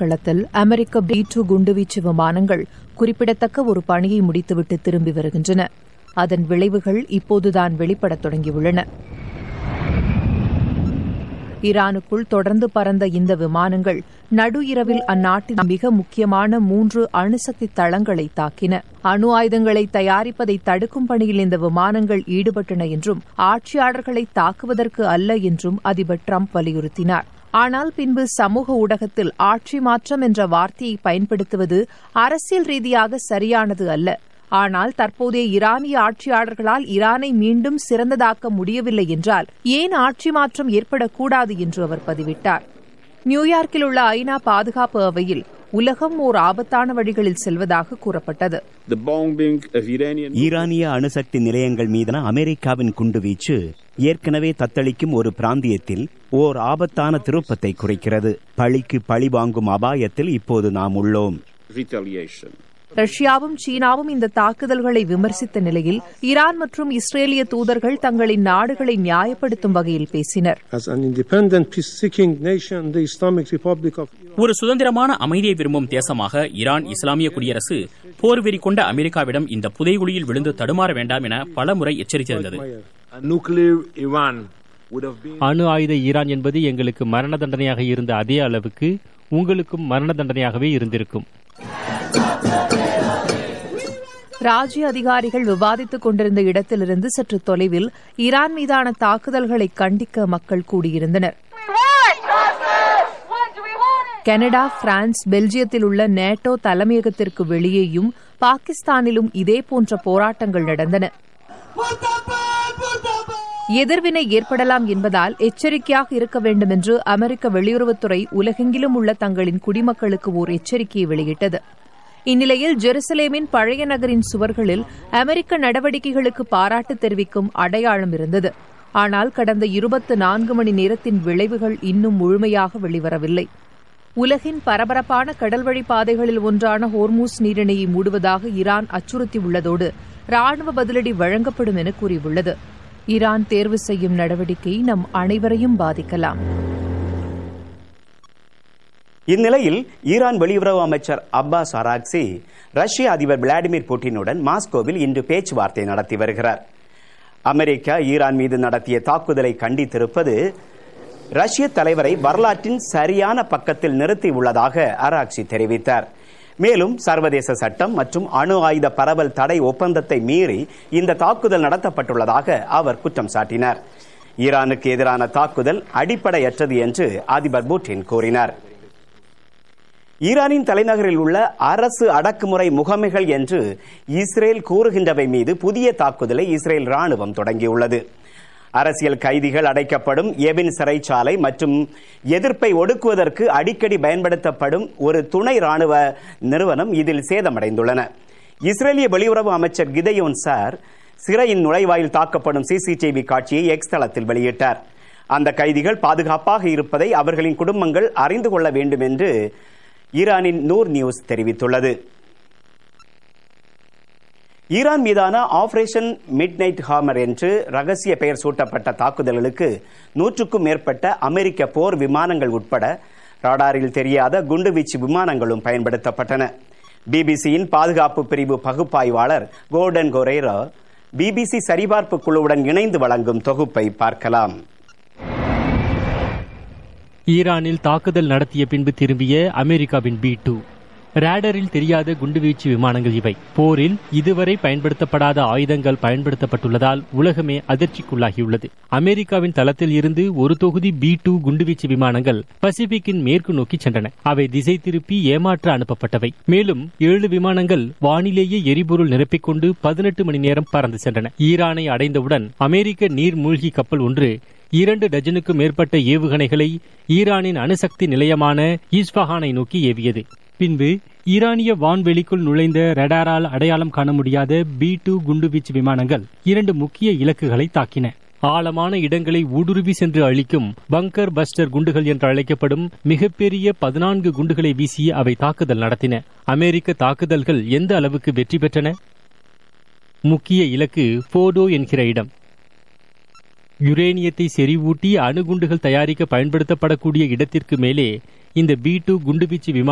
போர்க்களத்தில் அமெரிக்க B two குண்டுவீச்சு விமானங்கள் குறிப்பிடத்தக்க ஒரு பணியை முடித்துவிட்டு திரும்பி வருகின்றன அதன் விளைவுகள் இப்போதுதான் வெளிப்படத் தொடங்கியுள்ளன ஈரானுக்குள் தொடர்ந்து பறந்த இந்த விமானங்கள் நடு இரவில் அந்நாட்டின் மிக முக்கியமான மூன்று அணுசக்தி தளங்களை தாக்கின அணு ஆயுதங்களை தயாரிப்பதை தடுக்கும் பணியில் இந்த விமானங்கள் ஈடுபட்டன என்றும் ஆட்சியாளர்களை தாக்குவதற்கு அல்ல என்றும் அதிபர் டிரம்ப் வலியுறுத்தினார் ஆனால் பின்பு சமூக ஊடகத்தில் ஆட்சி மாற்றம் என்ற வார்த்தையை பயன்படுத்துவது அரசியல் ரீதியாக சரியானது அல்ல ஆனால் தற்போதைய ஈரானிய ஆட்சியாளர்களால் ஈரானை மீண்டும் சிறந்ததாக்க முடியவில்லை என்றால் ஏன் ஆட்சி மாற்றம் ஏற்படக்கூடாது என்று அவர் பதிவிட்டார் நியூயார்க்கில் உள்ள ஐநா பாதுகாப்பு அவையில் உலகம் ஓர் ஆபத்தான வழிகளில் செல்வதாக கூறப்பட்டது ஈரானிய அணுசக்தி நிலையங்கள் மீதான அமெரிக்காவின் குண்டுவீச்சு ஏற்கனவே தத்தளிக்கும் ஒரு பிராந்தியத்தில் ஓர் ஆபத்தான திருப்பத்தை குறைக்கிறது பழிக்கு பழி வாங்கும் அபாயத்தில் இப்போது நாம் உள்ளோம் ரஷ்யாவும் சீனாவும் இந்த தாக்குதல்களை விமர்சித்த நிலையில் ஈரான் மற்றும் இஸ்ரேலிய தூதர்கள் தங்களின் நாடுகளை நியாயப்படுத்தும் வகையில் பேசினர் ஒரு சுதந்திரமான அமைதியை விரும்பும் தேசமாக ஈரான் இஸ்லாமிய குடியரசு போர் வெறி கொண்ட அமெரிக்காவிடம் இந்த புதைகுழியில் விழுந்து தடுமாற வேண்டாம் என பலமுறை எச்சரித்திருந்தது அணு ஆயுத ஈரான் என்பது எங்களுக்கு மரண தண்டனையாக இருந்த அதே அளவுக்கு உங்களுக்கும் மரண தண்டனையாகவே இருந்திருக்கும் ராஜ்ய அதிகாரிகள் விவாதித்துக் கொண்டிருந்த இடத்திலிருந்து சற்று தொலைவில் ஈரான் மீதான தாக்குதல்களை கண்டிக்க மக்கள் கூடியிருந்தனர் கனடா பிரான்ஸ் பெல்ஜியத்தில் உள்ள நேட்டோ தலைமையகத்திற்கு வெளியேயும் பாகிஸ்தானிலும் இதேபோன்ற போராட்டங்கள் நடந்தன எதிர்வினை ஏற்படலாம் என்பதால் எச்சரிக்கையாக இருக்க வேண்டும் என்று அமெரிக்க வெளியுறவுத்துறை உலகெங்கிலும் உள்ள தங்களின் குடிமக்களுக்கு ஓர் எச்சரிக்கையை வெளியிட்டது இந்நிலையில் ஜெருசலேமின் பழைய நகரின் சுவர்களில் அமெரிக்க நடவடிக்கைகளுக்கு பாராட்டு தெரிவிக்கும் அடையாளம் இருந்தது ஆனால் கடந்த இருபத்து நான்கு மணி நேரத்தின் விளைவுகள் இன்னும் முழுமையாக வெளிவரவில்லை உலகின் பரபரப்பான கடல்வழி பாதைகளில் ஒன்றான ஹோர்மூஸ் நீரிணையை மூடுவதாக ஈரான் அச்சுறுத்தியுள்ளதோடு ராணுவ பதிலடி வழங்கப்படும் என கூறியுள்ளது ஈரான் தேர்வு செய்யும் நடவடிக்கை நம் அனைவரையும் பாதிக்கலாம் இந்நிலையில் ஈரான் வெளியுறவு அமைச்சர் அப்பாஸ் அராக்சி ரஷ்ய அதிபர் விளாடிமிர் புட்டினுடன் மாஸ்கோவில் இன்று பேச்சுவார்த்தை நடத்தி வருகிறார் அமெரிக்கா ஈரான் மீது நடத்திய தாக்குதலை கண்டித்திருப்பது ரஷ்ய தலைவரை வரலாற்றின் சரியான பக்கத்தில் நிறுத்தியுள்ளதாக அராக்சி தெரிவித்தார் மேலும் சர்வதேச சட்டம் மற்றும் அணு ஆயுத பரவல் தடை ஒப்பந்தத்தை மீறி இந்த தாக்குதல் நடத்தப்பட்டுள்ளதாக அவர் குற்றம் சாட்டினார் ஈரானுக்கு எதிரான தாக்குதல் அடிப்படையற்றது என்று அதிபர் புட்டின் கூறினார் ஈரானின் தலைநகரில் உள்ள அரசு அடக்குமுறை முகமைகள் என்று இஸ்ரேல் கூறுகின்றவை மீது புதிய தாக்குதலை இஸ்ரேல் ராணுவம் தொடங்கியுள்ளது அரசியல் கைதிகள் அடைக்கப்படும் எபின் சிறைச்சாலை மற்றும் எதிர்ப்பை ஒடுக்குவதற்கு அடிக்கடி பயன்படுத்தப்படும் ஒரு துணை ராணுவ நிறுவனம் இதில் சேதமடைந்துள்ளன இஸ்ரேலிய வெளியுறவு அமைச்சர் கிதையோன் சார் சிறையின் நுழைவாயில் தாக்கப்படும் சிசிடிவி காட்சியை எக்ஸ் தளத்தில் வெளியிட்டார் அந்த கைதிகள் பாதுகாப்பாக இருப்பதை அவர்களின் குடும்பங்கள் அறிந்து கொள்ள வேண்டும் என்று ஈரானின் நூர் நியூஸ் தெரிவித்துள்ளது ஈரான் மீதான ஆபரேஷன் மிட் நைட் ஹாமர் என்று ரகசிய பெயர் சூட்டப்பட்ட தாக்குதல்களுக்கு நூற்றுக்கும் மேற்பட்ட அமெரிக்க போர் விமானங்கள் உட்பட ராடாரில் தெரியாத குண்டுவீச்சு விமானங்களும் பயன்படுத்தப்பட்டன பிபிசியின் பாதுகாப்பு பிரிவு பகுப்பாய்வாளர் கோர்டன் கொரேரா பிபிசி சரிபார்ப்பு குழுவுடன் இணைந்து வழங்கும் தொகுப்பை பார்க்கலாம் ஈரானில் தாக்குதல் நடத்திய பின்பு திரும்பிய அமெரிக்காவின் பி டூ ரேடரில் தெரியாத குண்டுவீச்சு விமானங்கள் இவை போரில் இதுவரை பயன்படுத்தப்படாத ஆயுதங்கள் பயன்படுத்தப்பட்டுள்ளதால் உலகமே அதிர்ச்சிக்குள்ளாகியுள்ளது அமெரிக்காவின் தளத்தில் இருந்து ஒரு தொகுதி பி டூ குண்டுவீச்சு விமானங்கள் பசிபிக்கின் மேற்கு நோக்கி சென்றன அவை திசை திருப்பி ஏமாற்ற அனுப்பப்பட்டவை மேலும் ஏழு விமானங்கள் வானிலேயே எரிபொருள் நிரப்பிக்கொண்டு பதினெட்டு மணி நேரம் பறந்து சென்றன ஈரானை அடைந்தவுடன் அமெரிக்க நீர் மூழ்கி கப்பல் ஒன்று இரண்டு டஜனுக்கும் மேற்பட்ட ஏவுகணைகளை ஈரானின் அணுசக்தி நிலையமான ஈஸ்பஹானை நோக்கி ஏவியது பின்பு ஈரானிய வான்வெளிக்குள் நுழைந்த ரடாரால் அடையாளம் காண முடியாத பி டூ குண்டுவீச்சு விமானங்கள் இரண்டு முக்கிய இலக்குகளை தாக்கின ஆழமான இடங்களை ஊடுருவி சென்று அழிக்கும் பங்கர் பஸ்டர் குண்டுகள் என்று அழைக்கப்படும் மிகப்பெரிய பதினான்கு குண்டுகளை வீசி அவை தாக்குதல் நடத்தின அமெரிக்க தாக்குதல்கள் எந்த அளவுக்கு வெற்றி பெற்றன முக்கிய இலக்கு போடோ என்கிற இடம் யுரேனியத்தை செறிவூட்டி அணுகுண்டுகள் தயாரிக்க பயன்படுத்தப்படக்கூடிய இடத்திற்கு மேலே இந்த பி டூ குண்டுவீச்சு விமான